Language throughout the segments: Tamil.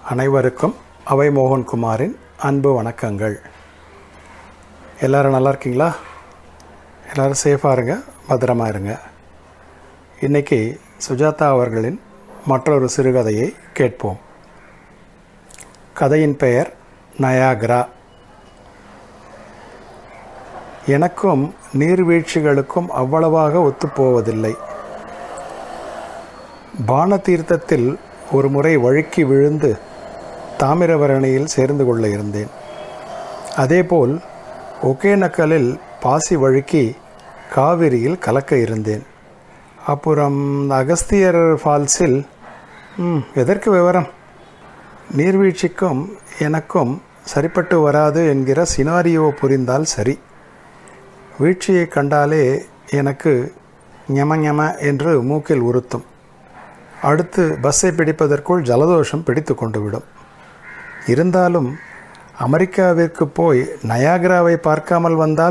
அனைவருக்கும் அவை மோகன்குமாரின் அன்பு வணக்கங்கள் எல்லாரும் நல்லா இருக்கீங்களா எல்லோரும் சேஃபாக இருங்க பத்திரமா இருங்க இன்றைக்கி சுஜாதா அவர்களின் மற்றொரு சிறுகதையை கேட்போம் கதையின் பெயர் நயாகரா எனக்கும் நீர்வீழ்ச்சிகளுக்கும் அவ்வளவாக ஒத்துப்போவதில்லை பானதீர்த்தத்தில் ஒரு முறை வழுக்கி விழுந்து தாமிரபரணியில் சேர்ந்து கொள்ள இருந்தேன் அதேபோல் ஒகேனக்கலில் பாசி வழுக்கி காவிரியில் கலக்க இருந்தேன் அப்புறம் அகஸ்தியர் ஃபால்ஸில் ம், எதற்கு விவரம் நீர்வீழ்ச்சிக்கும் எனக்கும் சரிப்பட்டு வராது என்கிற சினாரியோ புரிந்தால் சரி வீழ்ச்சியை கண்டாலே எனக்கு ஞம ஞம என்று மூக்கில் உறுத்தும் அடுத்து பஸ்ஸை பிடிப்பதற்குள் ஜலதோஷம் பிடித்து கொண்டு விடும் இருந்தாலும் அமெரிக்காவிற்கு போய் நயாகராவை பார்க்காமல் வந்தால்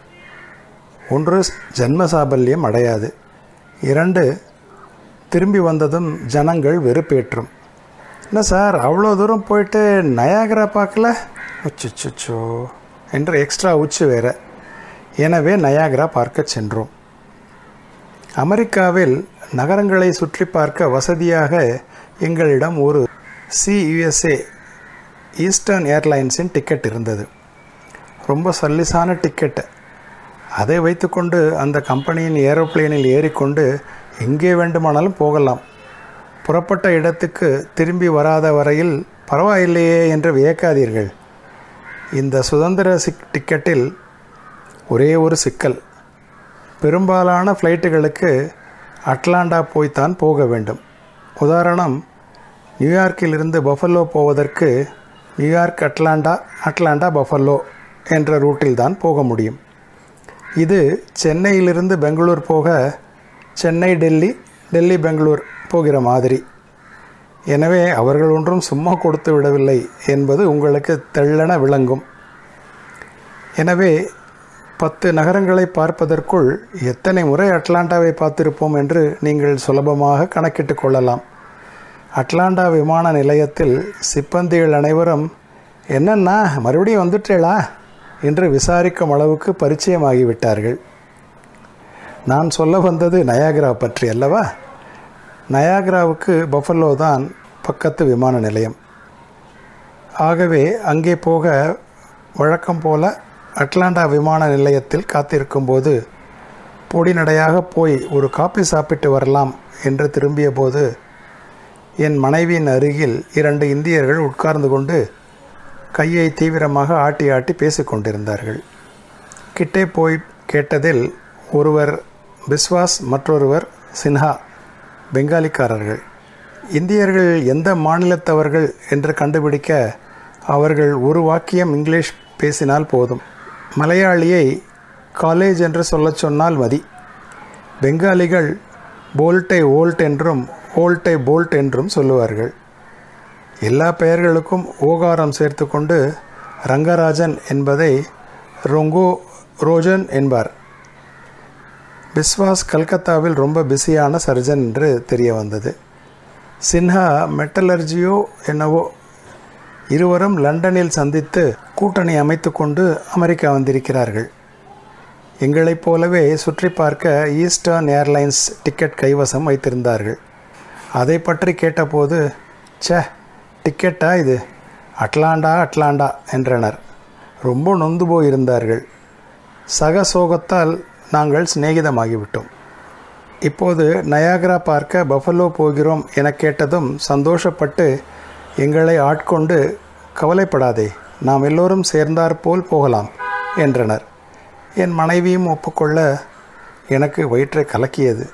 ஒன்று ஜன்ம சாபல்யம் அடையாது இரண்டு திரும்பி வந்ததும் ஜனங்கள் வெறுப்பேற்றும் என்ன சார் அவ்வளோ தூரம் போயிட்டு நயாகரா பார்க்கல உச்சுச்சுச்சோ என்று எக்ஸ்ட்ரா உச்சு வேற எனவே நயாகரா பார்க்க சென்றோம் அமெரிக்காவில் நகரங்களை சுற்றி பார்க்க வசதியாக எங்களிடம் ஒரு சியுஎஸ்ஏ ஈஸ்டர்ன் ஏர்லைன்ஸின் டிக்கெட் இருந்தது ரொம்ப சல்லிசான டிக்கெட் அதை வைத்துக்கொண்டு அந்த கம்பெனியின் ஏரோப்ளேனில் ஏறிக்கொண்டு எங்கே வேண்டுமானாலும் போகலாம் புறப்பட்ட இடத்துக்கு திரும்பி வராத வரையில் பரவாயில்லையே என்று வியக்காதீர்கள் இந்த சுதந்திர சிக் டிக்கெட்டில் ஒரே ஒரு சிக்கல் பெரும்பாலான ஃப்ளைட்டுகளுக்கு அட்லாண்டா போய்த்தான் போக வேண்டும் உதாரணம் நியூயார்க்கிலிருந்து பஃபல்லோ போவதற்கு நியூயார்க் அட்லாண்டா அட்லாண்டா பஃபல்லோ என்ற ரூட்டில் தான் போக முடியும் இது சென்னையிலிருந்து பெங்களூர் போக சென்னை டெல்லி டெல்லி பெங்களூர் போகிற மாதிரி எனவே அவர்கள் ஒன்றும் சும்மா கொடுத்து விடவில்லை என்பது உங்களுக்கு தெள்ளென விளங்கும் எனவே பத்து நகரங்களை பார்ப்பதற்குள் எத்தனை முறை அட்லாண்டாவை பார்த்திருப்போம் என்று நீங்கள் சுலபமாக கணக்கிட்டு கொள்ளலாம் அட்லாண்டா விமான நிலையத்தில் சிப்பந்திகள் அனைவரும் என்னன்னா மறுபடியும் வந்துட்டேளா என்று விசாரிக்கும் அளவுக்கு பரிச்சயமாகிவிட்டார்கள் நான் சொல்ல வந்தது நயாகரா பற்றி அல்லவா நயாகராவுக்கு பஃபல்லோ தான் பக்கத்து விமான நிலையம் ஆகவே அங்கே போக வழக்கம் போல அட்லாண்டா விமான நிலையத்தில் காத்திருக்கும்போது பொடிநடையாக போய் ஒரு காப்பி சாப்பிட்டு வரலாம் என்று திரும்பிய போது என் மனைவியின் அருகில் இரண்டு இந்தியர்கள் உட்கார்ந்து கொண்டு கையை தீவிரமாக ஆட்டி ஆட்டி பேசிக்கொண்டிருந்தார்கள் கிட்டே போய் கேட்டதில் ஒருவர் பிஸ்வாஸ் மற்றொருவர் சின்ஹா பெங்காலிக்காரர்கள் இந்தியர்கள் எந்த மாநிலத்தவர்கள் என்று கண்டுபிடிக்க அவர்கள் ஒரு வாக்கியம் இங்கிலீஷ் பேசினால் போதும் மலையாளியை காலேஜ் என்று சொல்லச் சொன்னால் மதி பெங்காலிகள் போல்ட்டை ஓல்ட் என்றும் ஓல்ட்டை போல்ட் என்றும் சொல்லுவார்கள் எல்லா பெயர்களுக்கும் ஓகாரம் சேர்த்து கொண்டு ரங்கராஜன் என்பதை ரொங்கோ ரோஜன் என்பார் பிஸ்வாஸ் கல்கத்தாவில் ரொம்ப பிஸியான சர்ஜன் என்று தெரிய வந்தது சின்ஹா மெட்டலர்ஜியோ என்னவோ இருவரும் லண்டனில் சந்தித்து கூட்டணி அமைத்து கொண்டு அமெரிக்கா வந்திருக்கிறார்கள் எங்களைப் போலவே சுற்றி பார்க்க ஈஸ்டர்ன் ஏர்லைன்ஸ் டிக்கெட் கைவசம் வைத்திருந்தார்கள் அதை பற்றி கேட்டபோது ச்சே டிக்கெட்டா இது அட்லாண்டா அட்லாண்டா என்றனர் ரொம்ப நொந்து போயிருந்தார்கள் சக சோகத்தால் நாங்கள் சிநேகிதமாகிவிட்டோம் இப்போது நயாகரா பார்க்க பஃபலோ போகிறோம் என கேட்டதும் சந்தோஷப்பட்டு எங்களை ஆட்கொண்டு கவலைப்படாதே நாம் எல்லோரும் சேர்ந்தாற்போல் போகலாம் என்றனர் என் மனைவியும் ஒப்புக்கொள்ள எனக்கு வயிற்றை கலக்கியது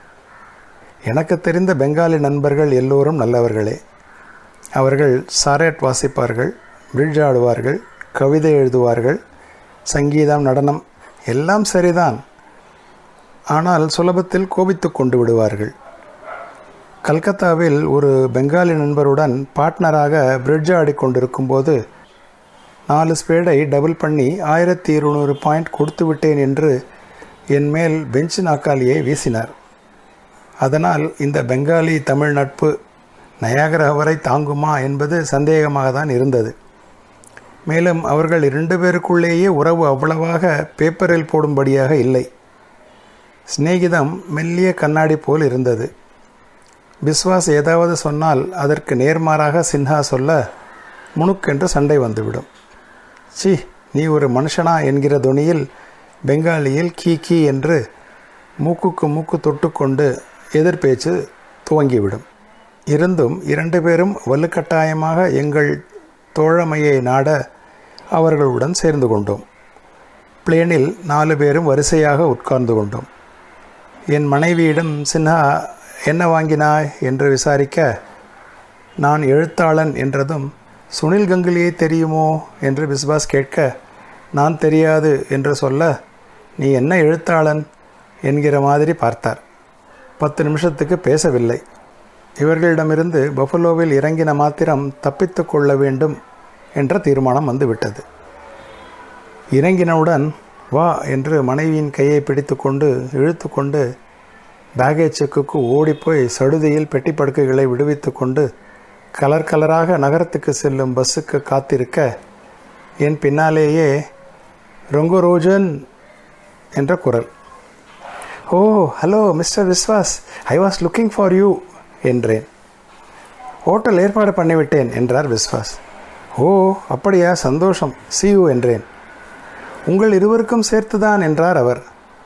எனக்கு தெரிந்த பெங்காலி நண்பர்கள் எல்லோரும் நல்லவர்களே அவர்கள் சாரேட் வாசிப்பார்கள் பிரிட்ஜ் ஆடுவார்கள் கவிதை எழுதுவார்கள் சங்கீதம் நடனம் எல்லாம் சரிதான் ஆனால் சுலபத்தில் கோபித்து கொண்டு விடுவார்கள் கல்கத்தாவில் ஒரு பெங்காலி நண்பருடன் பார்ட்னராக பிரிட்ஜ் ஆடிக்கொண்டிருக்கும்போது நாலு ஸ்பேடை டபுள் பண்ணி ஆயிரத்தி இருநூறு பாயிண்ட் கொடுத்து விட்டேன் என்று என் மேல் பெஞ்ச் நாக்காளியை வீசினார் அதனால் இந்த பெங்காலி தமிழ் நட்பு நயாகரா வரை தாங்குமா என்பது சந்தேகமாக தான் இருந்தது மேலும் அவர்கள் இரண்டு பேருக்குள்ளேயே உறவு அவ்வளவாக பேப்பரில் போடும்படியாக இல்லை சிநேகிதம் மெல்லிய கண்ணாடி போல் இருந்தது பிஸ்வாஸ் ஏதாவது சொன்னால் அதற்கு நேர்மாறாக சின்ஹா சொல்ல முணுக்கென்று சண்டை வந்துவிடும் சி நீ ஒரு மனுஷனா என்கிற துணியில் பெங்காலியில் கீ கீ என்று மூக்குக்கு மூக்கு தொட்டுக்கொண்டு எதிர்பேச்சு துவங்கிவிடும் இருந்தும் இரண்டு பேரும் வலுக்கட்டாயமாக எங்கள் தோழமையை நாட அவர்களுடன் சேர்ந்து கொண்டோம் பிளேனில் நாலு பேரும் வரிசையாக உட்கார்ந்து கொண்டோம் என் மனைவியிடம் சின்ஹா என்ன வாங்கினாய் என்று விசாரிக்க நான் எழுத்தாளன் என்றதும் சுனில் கங்குலியை தெரியுமோ என்று பிஸ்வாஸ் கேட்க நான் தெரியாது என்று சொல்ல நீ என்ன எழுத்தாளன் என்கிற மாதிரி பார்த்தார் பத்து நிமிஷத்துக்கு பேசவில்லை இவர்களிடமிருந்து பஃபலோவில் இறங்கின மாத்திரம் தப்பித்து கொள்ள வேண்டும் என்ற தீர்மானம் வந்துவிட்டது இறங்கினவுடன் வா என்று மனைவியின் கையை பிடித்து கொண்டு இழுத்து கொண்டு பேகேஜ் செக்குக்கு ஓடிப்போய் சடுதியில் பெட்டி படுக்கைகளை விடுவித்து கொண்டு கலர் கலராக நகரத்துக்கு செல்லும் பஸ்ஸுக்கு காத்திருக்க என் பின்னாலேயே ரொங்கரோஜன் என்ற குரல் oh hello mister Vishwas I was looking for you என்றேன் ஹோட்டல் ஏற்பாடு பண்ணிவிட்டேன் என்றார் விஸ்வாஸ் ஓ அப்படியா சந்தோஷம் சி யூ என்றேன் உங்கள் இருவருக்கும் சேர்த்துதான் என்றார் அவர்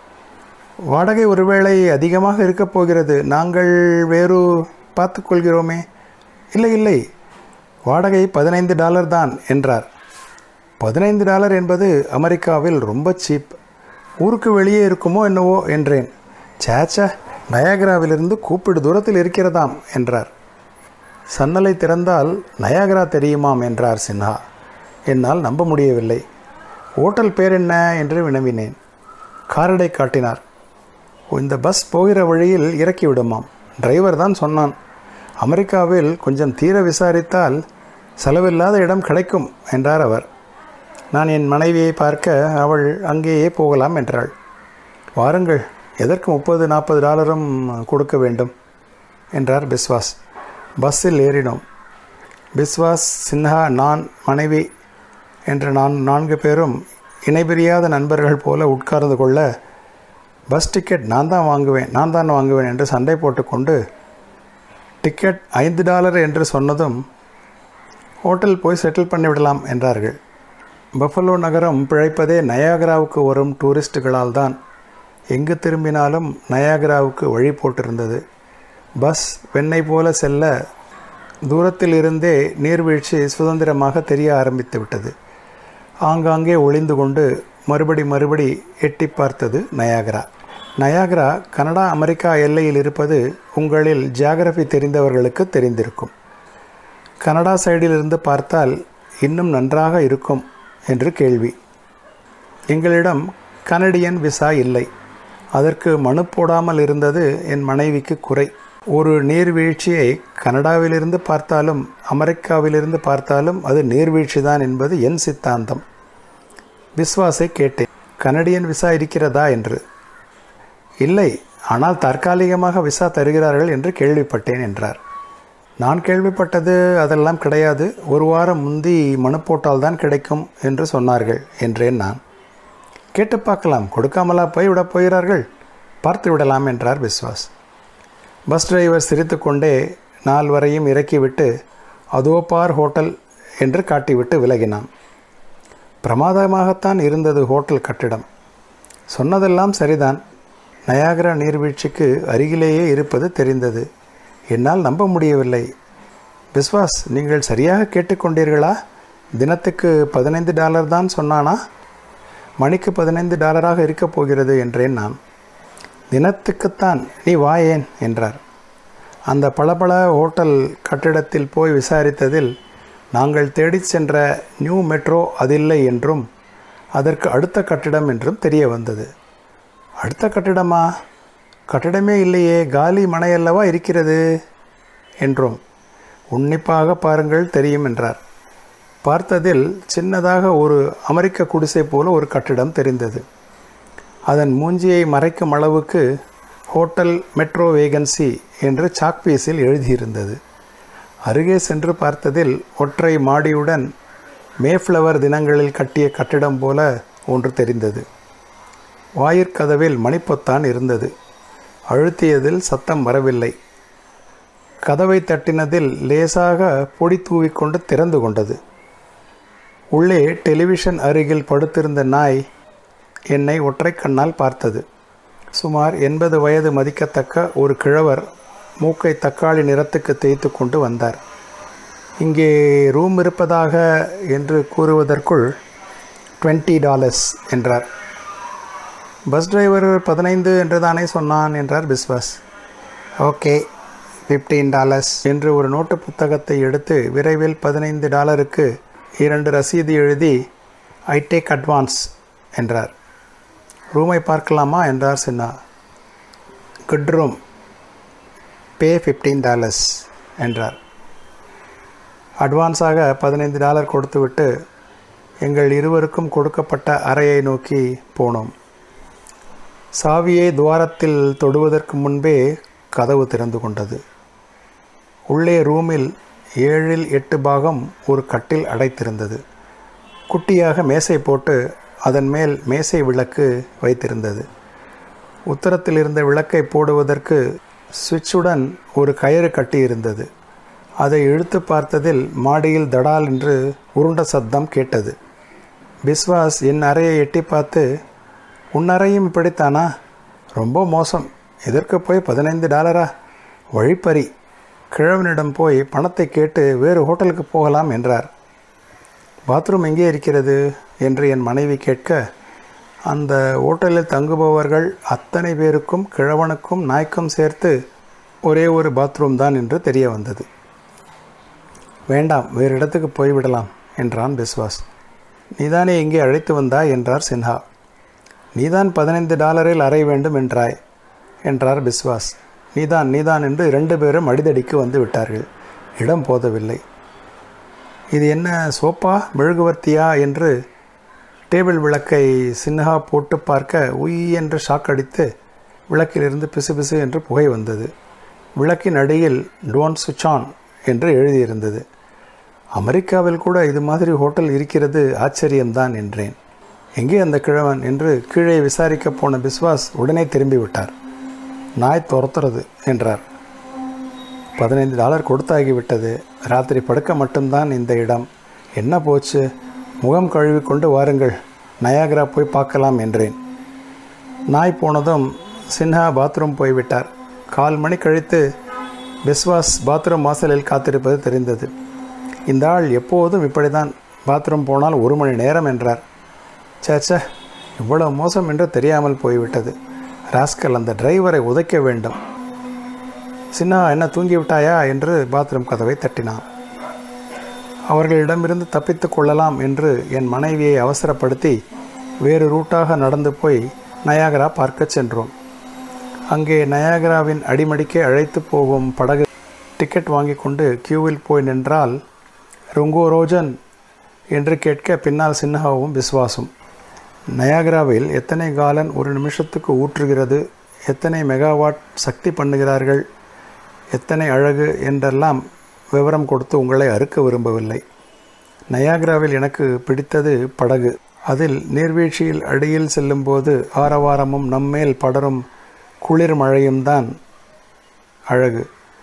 வாடகை ஒருவேளை அதிகமாக இருக்கப் போகிறது நாங்கள் வேறு பார்த்துக்கொள்கிறோமே இல்லை இல்லை வாடகை பதினைந்து டாலர் தான் என்றார் பதினைந்து டாலர் என்பது அமெரிக்காவில் ரொம்ப சீப் ஊருக்கு வெளியே இருக்குமோ என்னவோ என்றேன் சேச்சா நயாகராவிலிருந்து கூப்பிடு தூரத்தில் இருக்கிறதாம் என்றார் சன்னலை திறந்தால் நயாகரா தெரியுமாம் என்றார் சின்ஹா என்னால் நம்ப முடியவில்லை ஓட்டல் பேர் என்ன என்று வினவினேன் காரடை காட்டினார் இந்த பஸ் போகிற வழியில் இறக்கி விடுமாம் டிரைவர் தான் சொன்னான் அமெரிக்காவில் கொஞ்சம் தீர விசாரித்தால் செலவில்லாத இடம் கிடைக்கும் என்றார் அவர் நான் என் மனைவியை பார்க்க அவள் அங்கேயே போகலாம் என்றாள் வாருங்கள் எதற்கு முப்பது நாற்பது டாலரும் கொடுக்க வேண்டும் என்றார் பிஸ்வாஸ் பஸ்ஸில் ஏறினோம் பிஸ்வாஸ் சின்ஹா நான் மனைவி என்ற நான் நான்கு பேரும் இணைபிரியாத நண்பர்கள் போல உட்கார்ந்து கொள்ள பஸ் டிக்கெட் நான் தான் வாங்குவேன் நான் தான் வாங்குவேன் என்று சண்டை போட்டுக்கொண்டு டிக்கெட் ஐந்து டாலர் என்று சொன்னதும் ஹோட்டல் போய் செட்டில் பண்ணிவிடலாம் என்றார்கள் பஃபலோ நகரம் பிழைப்பதே நயாகராவுக்கு வரும் டூரிஸ்டுகளால் தான் எங்கு திரும்பினாலும் நயாகராவுக்கு வழி போட்டிருந்தது பஸ் வெண்ணெய் போல செல்ல தூரத்தில் இருந்தே நீர்வீழ்ச்சி சுதந்திரமாக தெரிய ஆரம்பித்து விட்டது ஆங்காங்கே ஒளிந்து கொண்டு மறுபடி மறுபடி எட்டி பார்த்தது நயாகரா நயாகரா கனடா அமெரிக்கா எல்லையில் இருப்பது உங்களில் ஜியாகிரபி தெரிந்தவர்களுக்கு தெரிந்திருக்கும் கனடா சைடிலிருந்து பார்த்தால் இன்னும் நன்றாக இருக்கும் என்று கேள்வி எங்களிடம் கனடியன் விசா இல்லை அதற்கு மனு போடாமல் இருந்தது என் மனைவிக்கு குறை ஒரு நீர்வீழ்ச்சியை கனடாவிலிருந்து பார்த்தாலும் அமெரிக்காவிலிருந்து பார்த்தாலும் அது நீர்வீழ்ச்சி தான் என்பது என் சித்தாந்தம் விஸ்வாஸை கேட்டேன் கனடியன் விசா இருக்கிறதா என்று இல்லை ஆனால் தற்காலிகமாக விசா தருகிறார்கள் என்று கேள்விப்பட்டேன் என்றார் நான் கேள்விப்பட்டது அதெல்லாம் கிடையாது ஒரு வாரம் முந்தி மனு போட்டால் தான் கிடைக்கும் என்று சொன்னார்கள் என்றேன் நான் கேட்டு பார்க்கலாம் கொடுக்காமலா போய் விடப் போகிறார்கள் பார்த்து விடலாம் என்றார் விஸ்வாஸ் பஸ் டிரைவர் சிரித்துக்கொண்டே நால்வரையும் இறக்கிவிட்டு அதோ பார் ஹோட்டல் என்று காட்டிவிட்டு விலகினான் பிரமாதமாகத்தான் இருந்தது ஹோட்டல் கட்டிடம் சொன்னதெல்லாம் சரிதான் நயாகரா நீர்வீழ்ச்சிக்கு அருகிலேயே இருப்பது தெரிந்தது என்னால் நம்ப முடியவில்லை பிஸ்வாஸ் நீங்கள் சரியாக கேட்டுக்கொண்டீர்களா தினத்துக்கு பதினைந்து டாலர் தான் சொன்னானா மணிக்கு பதினைந்து டாலராக இருக்கப் போகிறது என்றேன் நான் தினத்துக்குத்தான் நீ வாயேன் என்றார் அந்த பளபள ஹோட்டல் கட்டிடத்தில் போய் விசாரித்ததில் நாங்கள் தேடிச் சென்ற நியூ மெட்ரோ அதில்லை என்றும் அதற்கு அடுத்த கட்டிடம் என்றும் தெரிய வந்தது அடுத்த கட்டிடமா கட்டிடமே இல்லையே காலி மனையல்லவா இருக்கிறது என்றோம் உன்னிப்பாக பாருங்கள் தெரியும் என்றார் பார்த்ததில் சின்னதாக ஒரு அமெரிக்க குடிசை போல ஒரு கட்டிடம் தெரிந்தது அதன் மூஞ்சியை மறைக்கும் அளவுக்கு ஹோட்டல் மெட்ரோ வேகன்சி என்று சாக்பீஸில் எழுதியிருந்தது அருகே சென்று பார்த்ததில் ஒற்றை மாடியுடன் மேஃப்ளவர் தினங்களில் கட்டிய கட்டிடம் போல ஒன்று தெரிந்தது வாயிற்கதவில் மணிப்பொத்தான் இருந்தது அழுத்தியதில் சத்தம் வரவில்லை கதவை தட்டினதில் லேசாக பொடி தூவிக்கொண்டு திறந்து கொண்டது உள்ளே டெலிவிஷன் அருகில் படுத்திருந்த நாய் என்னை ஒற்றை கண்ணால் பார்த்தது சுமார் எண்பது வயது மதிக்கத்தக்க ஒரு கிழவர் மூக்கை தக்காளி நிறத்துக்கு தேய்த்து கொண்டு வந்தார் இங்கே ரூம் இருப்பதாக என்று கூறுவதற்குள் டுவெண்ட்டி டாலர்ஸ் என்றார் பஸ் டிரைவர் பதினைந்து என்று தானே சொன்னான் என்றார் பிஸ்வாஸ் ஓகே ஃபிஃப்டீன் டாலர்ஸ் என்று ஒரு நோட்டு புத்தகத்தை எடுத்து விரைவில் பதினைந்து டாலருக்கு இரண்டு ரசீது எழுதி ஐ டேக் அட்வான்ஸ் என்றார் ரூமை பார்க்கலாமா என்றார் சின்னா good room pay fifteen dollars என்றார் அட்வான்ஸாக பதினைந்து டாலர் கொடுத்துவிட்டு எங்கள் இருவருக்கும் கொடுக்கப்பட்ட அறையை நோக்கி போனோம் சாவியை துவாரத்தில் தொடுவதற்கு முன்பே கதவு திறந்து கொண்டது உள்ளே ரூமில் ஏழில் எட்டு பாகம் ஒரு கட்டில் அடைத்திருந்தது குட்டியாக மேசை போட்டு அதன் மேல் மேசை விளக்கு வைத்திருந்தது உத்தரத்தில் இருந்த விளக்கை போடுவதற்கு சுவிட்சுடன் ஒரு கயிறு கட்டியிருந்தது அதை இழுத்து பார்த்ததில் மாடியில் தடால் என்று உருண்ட சத்தம் கேட்டது பிஸ்வாஸ் என் அறையை எட்டி பார்த்து உன் அறையும் இப்படித்தானா ரொம்ப மோசம் இதற்கு போய் பதினைந்து டாலரா வழிப்பறி கிழவனிடம் போய் பணத்தை கேட்டு வேறு ஹோட்டலுக்கு போகலாம் என்றார் பாத்ரூம் எங்கே இருக்கிறது என்று என் மனைவி கேட்க அந்த ஹோட்டலில் தங்குபவர்கள் அத்தனை பேருக்கும் கிழவனுக்கும் நாய்க்கும் சேர்த்து ஒரே ஒரு பாத்ரூம் தான் என்று தெரிய வந்தது வேண்டாம் வேறு இடத்துக்கு போய்விடலாம் என்றான் பிஸ்வாஸ் நீதானே இங்கே அழைத்து வந்தாய் என்றார் சின்ஹா நீதான் பதினைந்து டாலரில் அறை வேண்டும் என்றாய் என்றார் பிஸ்வாஸ் நீதான் நீதான் என்று இரண்டு பேரும் அடிதடிக்கு வந்து விட்டார்கள் இடம் போதவில்லை இது என்ன சோப்பா மெழுகுவர்த்தியா என்று டேபிள் விளக்கை சின்ஹா போட்டு பார்க்க உய் என்று ஷாக் அடித்து விளக்கிலிருந்து பிசுபிசு என்று புகை வந்தது விளக்கின் அடியில் டோன்ட் சுவிச் ஆன் என்று எழுதியிருந்தது அமெரிக்காவில் கூட இது மாதிரி ஹோட்டல் இருக்கிறது ஆச்சரியம்தான் என்றேன் எங்கே அந்த கிழவன் என்று கீழே விசாரிக்க போன பிஸ்வாஸ் உடனே திரும்பி விட்டார் நாய் துரத்துறது என்றார் பதினைந்து டாலர் கொடுத்தாகிவிட்டது ராத்திரி படுக்க மட்டும்தான் இந்த இடம் என்ன போச்சு முகம் கழுவி கொண்டு வாருங்கள் நயாகரா போய் பார்க்கலாம் என்றேன் நாய் போனதும் சின்ஹா பாத்ரூம் போய்விட்டார் கால் மணி கழித்து பிஸ்வாஸ் பாத்ரூம் வாசலில் காத்திருப்பது தெரிந்தது இந்த ஆள் எப்போதும் இப்படிதான் பாத்ரூம் போனால் ஒரு மணி நேரம் என்றார் சேச்சே இவ்வளவு மோசம் என்று தெரியாமல் போய்விட்டது ராஸ்கல் அந்த டிரைவரை உதைக்க வேண்டும் சின்னா என்ன தூங்கி விட்டாயா என்று பாத்ரூம் கதவை தட்டினான் அவர்களிடமிருந்து தப்பித்து கொள்ளலாம் என்று என் மனைவியை அவசரப்படுத்தி வேறு ரூட்டாக நடந்து போய் நயாகரா பார்க்க சென்றோம் அங்கே நயாகராவின் அடிமடிக்கே அழைத்து போகும் படகு டிக்கெட் வாங்கி கொண்டு கியூவில் போய் நின்றால் ருங்கோ ரோஜன் என்று கேட்க பின்னால் சின்னஹாவும் விஸ்வாசும் நயாகராவில் எத்தனை காலன் ஒரு நிமிஷத்துக்கு ஊற்றுகிறது எத்தனை மெகாவாட் சக்தி பண்ணுகிறார்கள் எத்தனை அழகு என்றெல்லாம் விவரம் கொடுத்து உங்களை அறுக்க விரும்பவில்லை நயாகராவில் எனக்கு பிடித்தது படகு அதில் நீர்வீழ்ச்சியில் அடியில் செல்லும்போது ஆரவாரமும் நம்மேல் படரும் குளிர் மழையும் தான் அழகு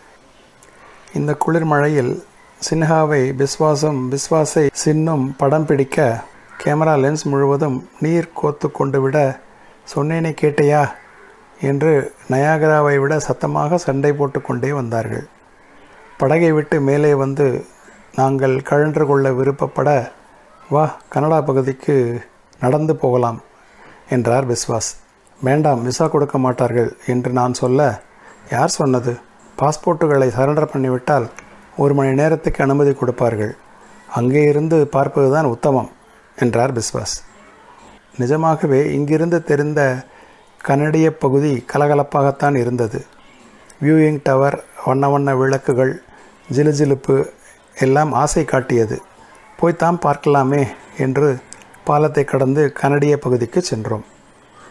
இந்த குளிர் மழையில் சின்ஹாவை பிஸ்வாசம் பிஸ்வாசை சின்னும் படம் பிடிக்க கேமரா லென்ஸ் முழுவதும் நீர் கோத்து கொண்டு விட சொன்னேனே கேட்டையா என்று நயாகராவை விட சத்தமாக சண்டை போட்டுக்கொண்டே வந்தார்கள் படகை விட்டு மேலே வந்து நாங்கள் கழன்று கொள்ள விருப்பப்பட வா கனடா பகுதிக்கு நடந்து போகலாம் என்றார் பிஸ்வாஸ் வேண்டாம் விசா கொடுக்க மாட்டார்கள் என்று நான் சொல்ல யார் சொன்னது பாஸ்போர்ட்டுகளை சரண்டர் பண்ணிவிட்டால் ஒரு மணி நேரத்துக்கு அனுமதி கொடுப்பார்கள் அங்கே இருந்து பார்ப்பதுதான் உத்தமம் என்றார் பிஸ்வாஸ் நிஜமாகவே இங்கிருந்து தெரிந்த கனடிய பகுதி கலகலப்பாகத்தான் இருந்தது வியூயிங் டவர் வண்ண வண்ண விளக்குகள் ஜிலுஜிலுப்பு எல்லாம் ஆசை காட்டியது போய்த்தாம் பார்க்கலாமே என்று பாலத்தை கடந்து கனடிய பகுதிக்கு சென்றோம்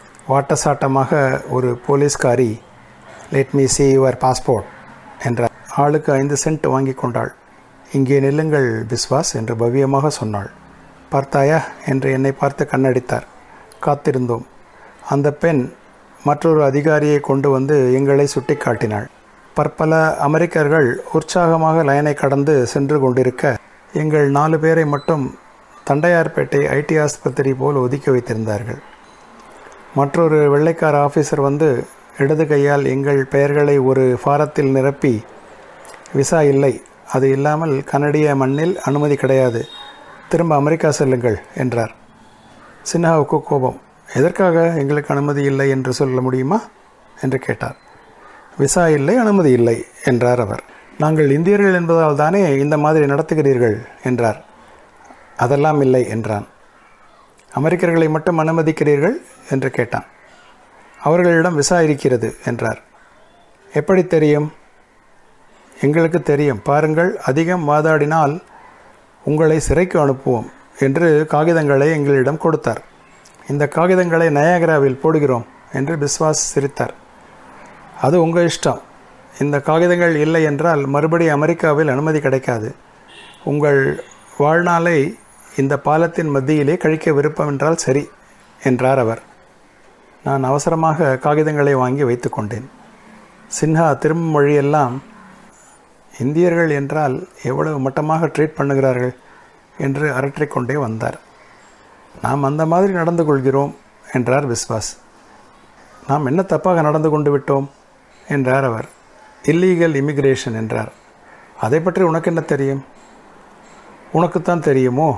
வாட்டசாட்டமாக ஒரு போலீஸ்காரி let me see your passport என்றார் ஆளுக்கு ஐந்து சென்ட் வாங்கி கொண்டாள் இங்கே நில்லுங்கள் பிஸ்வாஸ் என்று பவ்யமாக சொன்னாள் பார்த்தாயா என்று என்னை பார்த்து கண்ணடித்தார் காத்திருந்தோம் அந்த பெண் மற்றொரு அதிகாரியை கொண்டு வந்து எங்களை சுட்டி காட்டினாள் பற்பல அமெரிக்கர்கள் உற்சாகமாக லைனை கடந்து சென்று கொண்டிருக்க எங்கள் நாலு பேரை மட்டும் தண்டையார்பேட்டை ஐடி ஆஸ்பத்திரி போல் ஒதுக்கி வைத்திருந்தார்கள் மற்றொரு வெள்ளைக்கார ஆஃபீஸர் வந்து இடது கையால் எங்கள் பெயர்களை ஒரு ஃபாரத்தில் நிரப்பி விசா இல்லை அது இல்லாமல் கனடிய மண்ணில் அனுமதி கிடையாது திரும்ப அமெரிக்கா செல்லுங்கள் என்றார் சின்ஹாவுக்கு கோபம் எதற்காக எங்களுக்கு அனுமதி இல்லை என்று சொல்ல முடியுமா என்று கேட்டார் விசா இல்லை அனுமதி இல்லை என்றார் அவர் நாங்கள் இந்தியர்கள் என்பதால் தானே இந்த மாதிரி நடத்துகிறீர்கள் என்றார் அதெல்லாம் இல்லை என்றான் அமெரிக்கர்களை மட்டும் அனுமதிக்கிறீர்கள் என்று கேட்டான் அவர்களிடம் விசா இருக்கிறது என்றார் எப்படி தெரியும் எங்களுக்கு தெரியும் பாருங்கள் அதிகம் வாதாடினால் உங்களை சிறைக்கு அனுப்புவோம் என்று காகிதங்களை எங்களிடம் கொடுத்தார் இந்த காகிதங்களை நயாகராவில் போடுகிறோம் என்று பிஸ்வாஸ் சிரித்தார் அது உங்கள் இஷ்டம் இந்த காகிதங்கள் இல்லை என்றால் மறுபடி அமெரிக்காவில் அனுமதி கிடைக்காது உங்கள் வாழ்நாளை இந்த பாலத்தின் மத்தியிலே கழிக்க விருப்பம் என்றால் சரி என்றார் அவர் நான் அவசரமாக காகிதங்களை வாங்கி வைத்து கொண்டேன் சின்ஹா திரும்ப மொழியெல்லாம் இந்தியர்கள் என்றால் எவ்வளவு மட்டமாக ட்ரீட் பண்ணுகிறார்கள் என்று அரற்றிக்கொண்டே வந்தார் நாம் அந்த மாதிரி நடந்து கொள்கிறோம் என்றார் விஸ்வாஸ் நாம் என்ன தப்பாக நடந்து கொண்டு விட்டோம் என்றார் அவர் இல்லீகல் இமிக்ரேஷன் என்றார் அதை பற்றி உனக்கு என்ன தெரியும் உனக்குத்தான் தெரியுமோ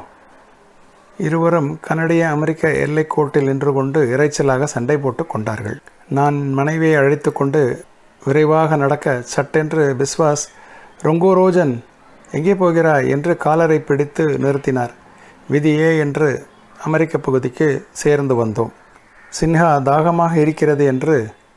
இருவரும் கனடிய அமெரிக்க எல்லைக்கோட்டில் நின்று கொண்டு இறைச்சலாக சண்டை போட்டு கொண்டார்கள் நான் மனைவியை அழைத்து கொண்டு விரைவாக நடக்க சட்டென்று பிஸ்வாஸ் ரொங்கோரோஜன் எங்கே போகிறாய் என்று காலரை பிடித்து நிறுத்தினார் விதியே என்று அமெரிக்க பகுதிக்கு சேர்ந்து வந்தோம் சின்ஹா தாகமாக இருக்கிறது என்று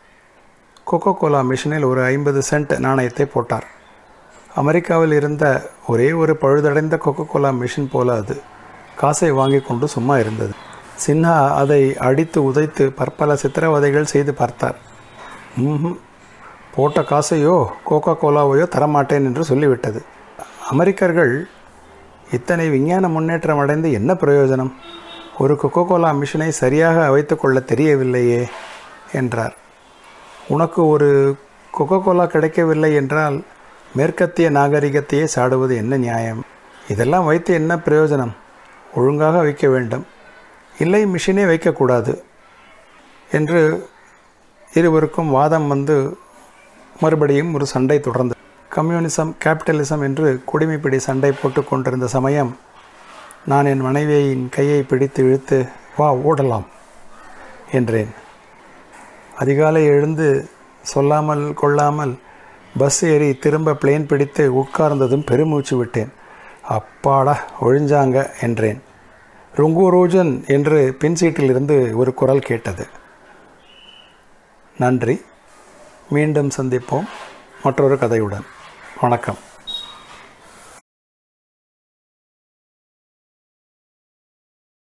கொக்கோ கோலா மிஷினில் ஒரு ஐம்பது சென்ட் நாணயத்தை போட்டார் அமெரிக்காவில் இருந்த ஒரே ஒரு பழுதடைந்த கொக்கோ கோலா மிஷின் போல அது காசை வாங்கி கொண்டு சும்மா இருந்தது சின்ஹா அதை அடித்து உதைத்து பற்பல சித்திரவதைகள் செய்து பார்த்தார் ம்ஹும் போட்ட காசையோ கோகோ கோலாவையோ தரமாட்டேன் என்று சொல்லிவிட்டது அமெரிக்கர்கள் இத்தனை விஞ்ஞான முன்னேற்றம் அடைந்து என்ன பிரயோஜனம் ஒரு கொக்கோ கோலா மிஷினை சரியாக வைத்துக்கொள்ள தெரியவில்லையே என்றார் உனக்கு ஒரு கொக்கோ கோலா கிடைக்கவில்லை என்றால் மேற்கத்திய நாகரிகத்தையே சாடுவது என்ன நியாயம் இதெல்லாம் வைத்து என்ன பிரயோஜனம் ஒழுங்காக வைக்க வேண்டும் இல்லை மிஷினே வைக்கக்கூடாது என்று இருவருக்கும் வாதம் வந்து மறுபடியும் ஒரு சண்டை தொடர்ந்து கம்யூனிசம் கேபிட்டலிசம் என்று குடிமைப்பிடி சண்டை போட்டு கொண்டிருந்த சமயம் நான் என் மனைவியின் கையை பிடித்து இழுத்து வா ஓடலாம் என்றேன் அதிகாலை எழுந்து சொல்லாமல் கொள்ளாமல் பஸ் ஏறி திரும்ப பிளேன் பிடித்து உட்கார்ந்ததும் பெருமூச்சு விட்டேன் அப்பாடா ஒழிஞ்சாங்க என்றேன் ருங்கூரோஜன் என்று பின் சீட்டிலிருந்து ஒரு குரல் கேட்டது நன்றி மீண்டும் சந்திப்போம் மற்றொரு கதையுடன் வணக்கம்